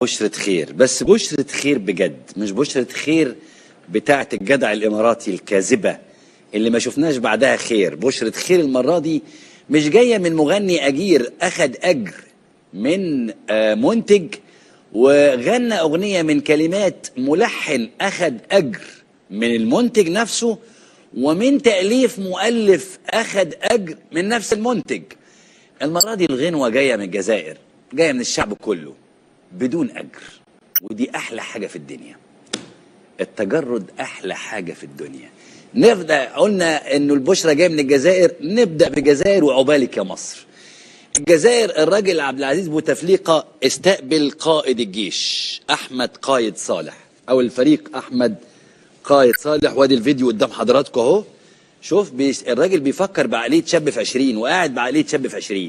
بشرة خير بس بشرة خير بجد مش بشرة خير بتاعة الجدع الإماراتي الكاذبة اللي ما شفناش بعدها خير بشرة خير المرة دي مش جاية من مغني أجير أخد أجر من آه، منتج وغنى أغنية من كلمات ملحن أخد أجر من المنتج نفسه ومن تأليف مؤلف أخد أجر من نفس المنتج المرة دي الغنوة جاية من الجزائر جاية من الشعب كله بدون أجر ودي أحلى حاجة في الدنيا التجرد أحلى حاجة في الدنيا نبدأ قلنا إنه البشرة جاية من الجزائر نبدأ بالجزائر وعقبالك يا مصر الجزائر الراجل عبد العزيز بوتفليقة استقبل قائد الجيش أحمد قايد صالح أو الفريق أحمد قايد صالح وادي الفيديو قدام حضراتكم أهو شوف بيس الراجل بيفكر بعقلية شاب في 20 وقاعد بعقلية شاب في 20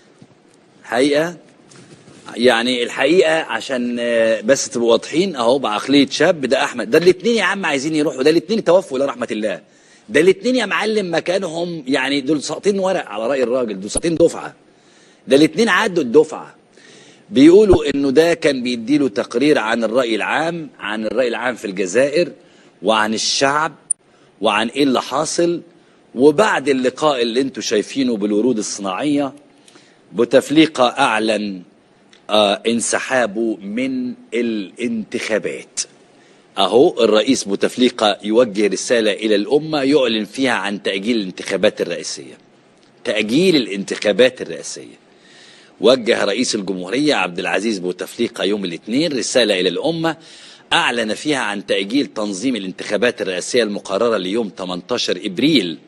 حقيقة يعني الحقيقة عشان آه، بس تبقوا واضحين اهو بعقلية شاب ده احمد ده الاتنين يا عم عايزين يروحوا ده الاتنين توفوا لرحمة الله ده الاتنين يا معلم مكانهم يعني دول ساقطين ورق على رأي الراجل دول ساقطين دفعة ده الاتنين عدوا الدفعة بيقولوا انه ده كان بيديله تقرير عن الرأي العام عن الرأي العام في الجزائر وعن الشعب وعن ايه اللي حاصل وبعد اللقاء اللي انتوا شايفينه بالورود الصناعية بوتفليقة اعلن آه انسحابه من الانتخابات اهو الرئيس بوتفليقة يوجه رسالة الى الامة يعلن فيها عن تأجيل الانتخابات الرئاسية تأجيل الانتخابات الرئاسية وجه رئيس الجمهورية عبد العزيز بوتفليقة يوم الاثنين رسالة إلى الأمة أعلن فيها عن تأجيل تنظيم الانتخابات الرئاسية المقررة ليوم 18 إبريل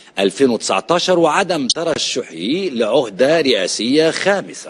2019 وعدم ترشحه لعهدة رئاسية خامسة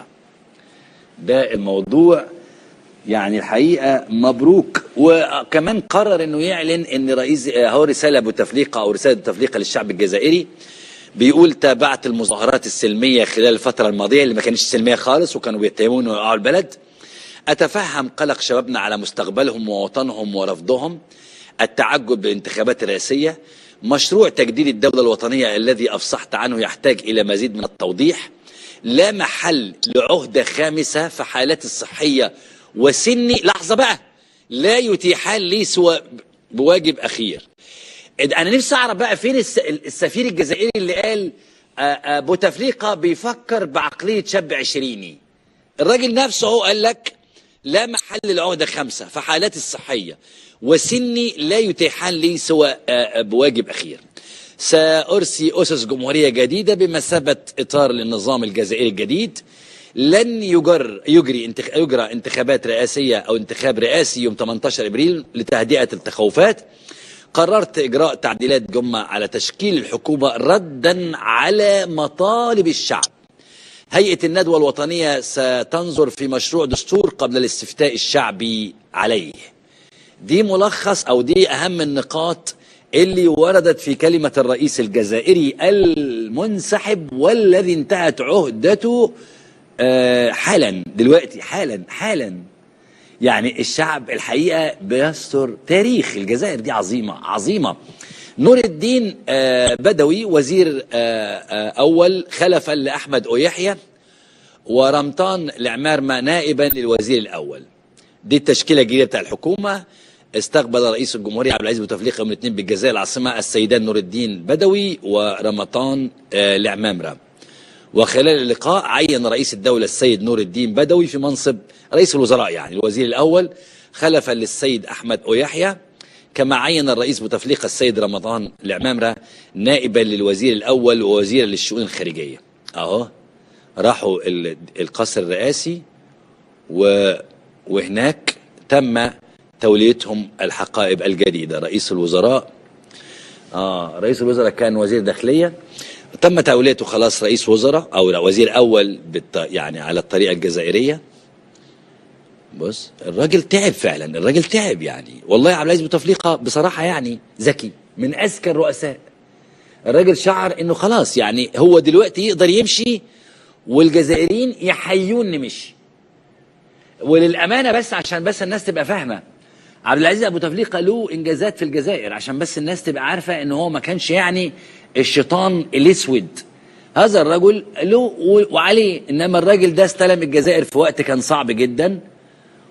ده الموضوع يعني الحقيقة مبروك وكمان قرر انه يعلن ان رئيس هو رسالة بوتفليقة او رسالة بوتفليقة للشعب الجزائري بيقول تابعت المظاهرات السلمية خلال الفترة الماضية اللي ما كانتش سلمية خالص وكانوا بيتهمون وقعوا البلد أتفهم قلق شبابنا على مستقبلهم ووطنهم ورفضهم التعجب بالانتخابات الرئاسية مشروع تجديد الدولة الوطنية الذي أفصحت عنه يحتاج إلى مزيد من التوضيح لا محل لعهدة خامسة في حالات الصحية وسني لحظة بقى لا يتيحان لي سوى بواجب أخير انا نفسي اعرف بقى فين الس- السفير الجزائري اللي قال آه، آه، بوتفليقه بيفكر بعقليه شاب عشريني الراجل نفسه هو قال لك لا محل لعهده خمسه في حالات الصحيه وسني لا يتيحان لي سوى آه، آه، بواجب اخير سارسي اسس جمهوريه جديده بمثابه اطار للنظام الجزائري الجديد لن يجر يجري انتخ... يجرى انتخابات رئاسيه او انتخاب رئاسي يوم 18 ابريل لتهدئه التخوفات قررت إجراء تعديلات جمة على تشكيل الحكومة ردا على مطالب الشعب هيئة الندوة الوطنية ستنظر في مشروع دستور قبل الاستفتاء الشعبي عليه دي ملخص أو دي أهم النقاط اللي وردت في كلمة الرئيس الجزائري المنسحب والذي انتهت عهدته آه، حالا دلوقتي حالا حالا يعني الشعب الحقيقه بيستر تاريخ الجزائر دي عظيمه عظيمه نور الدين آه، بدوي وزير آه، آه، اول خلفا لاحمد اويحيى ورمطان العمارمه نائبا للوزير الاول دي التشكيله الجديده بتاع الحكومه استقبل رئيس الجمهوريه عبد العزيز بوتفليقه يوم الاثنين بالجزائر العاصمه السيدان نور الدين بدوي ورمضان آه، العمامره وخلال اللقاء عين رئيس الدولة السيد نور الدين بدوي في منصب رئيس الوزراء يعني الوزير الأول خلفا للسيد أحمد أويحيى كما عين الرئيس بوتفليقة السيد رمضان العمامرة نائبا للوزير الأول ووزيرا للشؤون الخارجية أهو راحوا ال- القصر الرئاسي و... وهناك تم توليتهم الحقائب الجديدة رئيس الوزراء اه رئيس الوزراء كان وزير داخليه تم توليته خلاص رئيس وزراء او لا، وزير اول بالط... يعني على الطريقه الجزائريه بص الراجل تعب فعلا الراجل تعب يعني والله عبد العزيز بوتفليقه بصراحه يعني ذكي من اذكى الرؤساء الراجل شعر انه خلاص يعني هو دلوقتي يقدر يمشي والجزائريين يحيون إن مشي وللامانه بس عشان بس الناس تبقى فاهمه عبد العزيز ابو تفليقه له انجازات في الجزائر عشان بس الناس تبقى عارفه ان هو ما كانش يعني الشيطان الاسود هذا الرجل له و- وعليه انما الراجل ده استلم الجزائر في وقت كان صعب جدا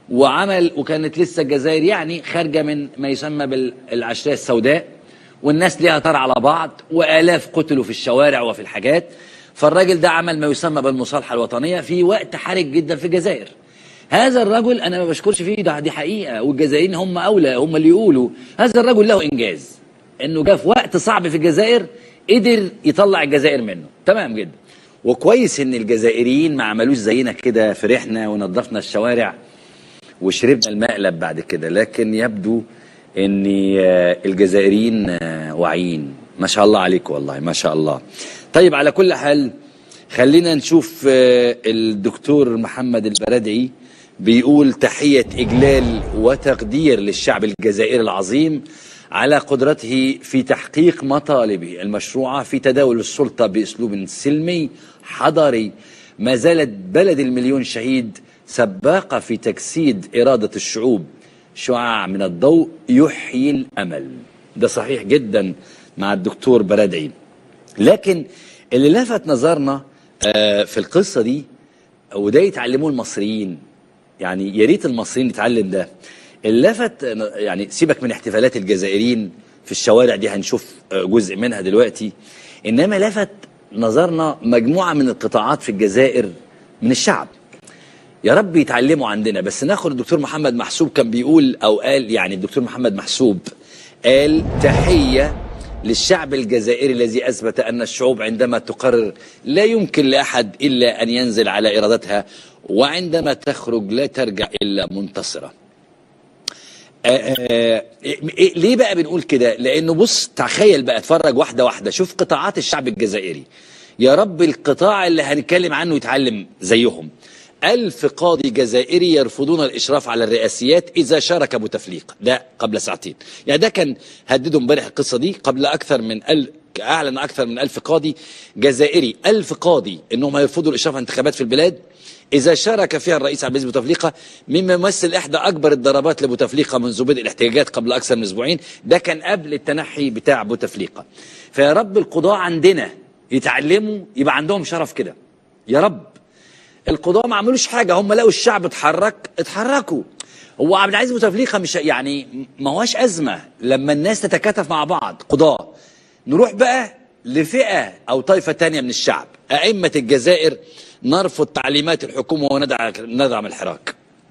وعمل وكانت لسه الجزائر يعني خارجه من ما يسمى بالعشريه السوداء والناس ليها طار على بعض والاف قتلوا في الشوارع وفي الحاجات فالراجل ده عمل ما يسمى بالمصالحه الوطنيه في وقت حرج جدا في الجزائر هذا الرجل انا ما بشكرش فيه ده دي حقيقه والجزائريين هم اولى هم اللي يقولوا هذا الرجل له انجاز انه جاء في وقت صعب في الجزائر قدر يطلع الجزائر منه تمام جدا وكويس ان الجزائريين ما عملوش زينا كده فرحنا ونظفنا الشوارع وشربنا المقلب بعد كده لكن يبدو ان آه، الجزائريين آه، واعيين ما شاء الله عليكم والله ما شاء الله طيب على كل حال خلينا نشوف آه، الدكتور محمد البردعي بيقول تحية إجلال وتقدير للشعب الجزائري العظيم على قدرته في تحقيق مطالبه المشروعة في تداول السلطة بأسلوب سلمي حضاري ما زالت بلد المليون شهيد سباقة في تجسيد إرادة الشعوب شعاع من الضوء يحيي الأمل ده صحيح جدا مع الدكتور بردعي لكن اللي لفت نظرنا آه، في القصة دي وده يتعلموه المصريين يعني يا ريت المصريين يتعلم ده اللي لفت يعني سيبك من احتفالات الجزائريين في الشوارع دي هنشوف آه، جزء منها دلوقتي انما لفت نظرنا مجموعة من القطاعات في الجزائر من الشعب يا رب يتعلموا عندنا بس ناخد الدكتور محمد محسوب كان بيقول او قال يعني الدكتور محمد محسوب قال تحية للشعب الجزائري الذي أثبت أن الشعوب عندما تقرر لا يمكن لأحد إلا أن ينزل على إرادتها وعندما تخرج لا ترجع إلا منتصرة آه، آه، إيه- ليه بقى بنقول كده لأنه بص تخيل بقى اتفرج واحدة واحدة شوف قطاعات الشعب الجزائري يا رب القطاع اللي هنتكلم عنه يتعلم زيهم ألف قاضي جزائري يرفضون الإشراف على الرئاسيات إذا شارك بوتفليقة ده قبل ساعتين يعني ده كان هددوا امبارح القصة دي قبل أكثر من ال... أعلن أكثر من ألف قاضي جزائري ألف قاضي أنهم يرفضوا الإشراف على الانتخابات في البلاد إذا شارك فيها الرئيس عبد العزيز بوتفليقة مما يمثل إحدى أكبر الضربات لبوتفليقة منذ بدء الاحتجاجات قبل أكثر من أسبوعين ده كان قبل التنحي بتاع بوتفليقة فيا رب القضاة عندنا يتعلموا يبقى عندهم شرف كده يا رب القضاة ما عملوش حاجة هم لقوا الشعب اتحرك اتحركوا هو عبد العزيز بوتفليقة مش يعني ما هواش أزمة لما الناس تتكاتف مع بعض قضاة نروح بقى لفئة أو طائفة تانية من الشعب أئمة الجزائر نرفض تعليمات الحكومة وندعم الحراك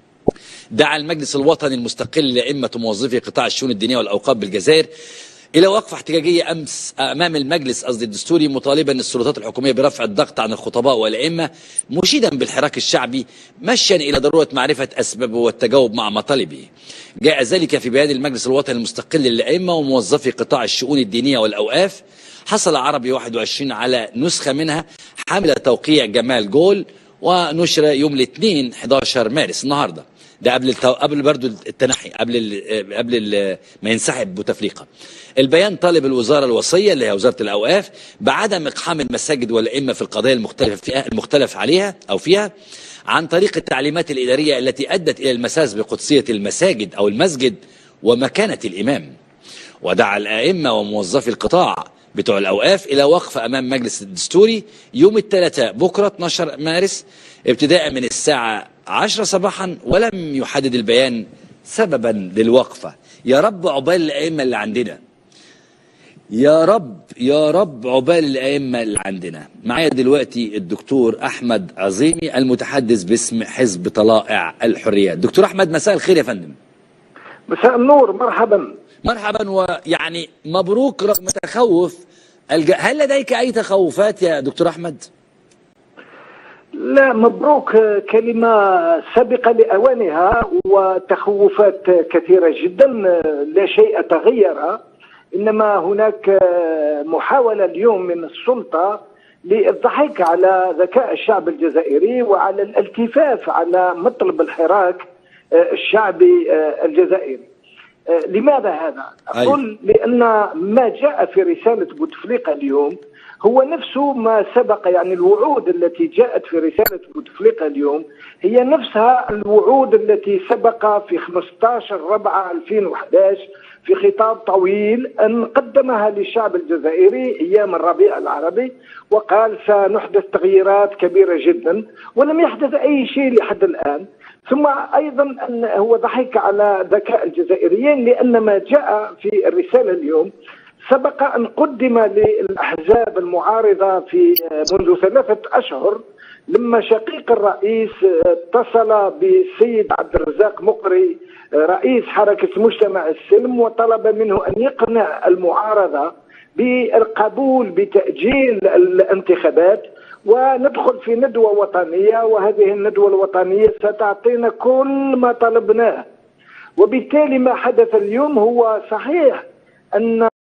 دعا المجلس الوطني المستقل لأئمة موظفي قطاع الشؤون الدينية والأوقاف بالجزائر إلى وقفة احتجاجية أمس أمام المجلس قصدي الدستوري مطالبا السلطات الحكومية برفع الضغط عن الخطباء والأئمة مشيدا بالحراك الشعبي مشيا إلى ضرورة معرفة أسبابه والتجاوب مع مطالبه جاء ذلك في بيان المجلس الوطني المستقل للأئمة وموظفي قطاع الشؤون الدينية والأوقاف حصل عربي 21 على نسخة منها حاملة توقيع جمال جول ونشر يوم الاثنين 11 مارس النهارده ده قبل التو... قبل برضه التنحي قبل ال... قبل ال... ما ينسحب بوتفليقه البيان طالب الوزاره الوصيه اللي هي وزاره الاوقاف بعدم اقحام المساجد والائمه في القضايا المختلفه فيها المختلف عليها او فيها عن طريق التعليمات الاداريه التي ادت الى المساس بقدسيه المساجد او المسجد ومكانه الامام ودعا الائمه وموظفي القطاع بتوع الأوقاف إلى وقفة أمام مجلس الدستوري يوم الثلاثاء بكرة 12 مارس ابتداء من الساعة 10 صباحا ولم يحدد البيان سببا للوقفة يا رب عقبال الأئمة اللي عندنا يا رب يا رب عقبال الأئمة اللي عندنا معايا دلوقتي الدكتور أحمد عظيمي المتحدث باسم حزب طلائع الحريات دكتور أحمد مساء الخير يا فندم مساء النور مرحبا مرحبا ويعني مبروك رغم تخوف الج... هل لديك أي تخوفات يا دكتور أحمد؟ لا مبروك كلمة سابقة لأوانها وتخوفات كثيرة جدا لا شيء تغير إنما هناك محاولة اليوم من السلطة للضحك على ذكاء الشعب الجزائري وعلى الالتفاف على مطلب الحراك الشعبي الجزائري لماذا هذا؟ أقول لأن ما جاء في رسالة بوتفليقة اليوم هو نفسه ما سبق يعني الوعود التي جاءت في رسالة بوتفليقة اليوم هي نفسها الوعود التي سبق في 15 ربعة 2011 في خطاب طويل أن قدمها للشعب الجزائري أيام الربيع العربي وقال سنحدث تغييرات كبيرة جدا ولم يحدث أي شيء لحد الآن ثم ايضا ان هو ضحك على ذكاء الجزائريين لان ما جاء في الرساله اليوم سبق ان قدم للاحزاب المعارضه في منذ ثلاثه اشهر لما شقيق الرئيس اتصل بالسيد عبد الرزاق مقري رئيس حركه مجتمع السلم وطلب منه ان يقنع المعارضه بالقبول بتاجيل الانتخابات وندخل في ندوه وطنيه وهذه الندوه الوطنيه ستعطينا كل ما طلبناه وبالتالي ما حدث اليوم هو صحيح ان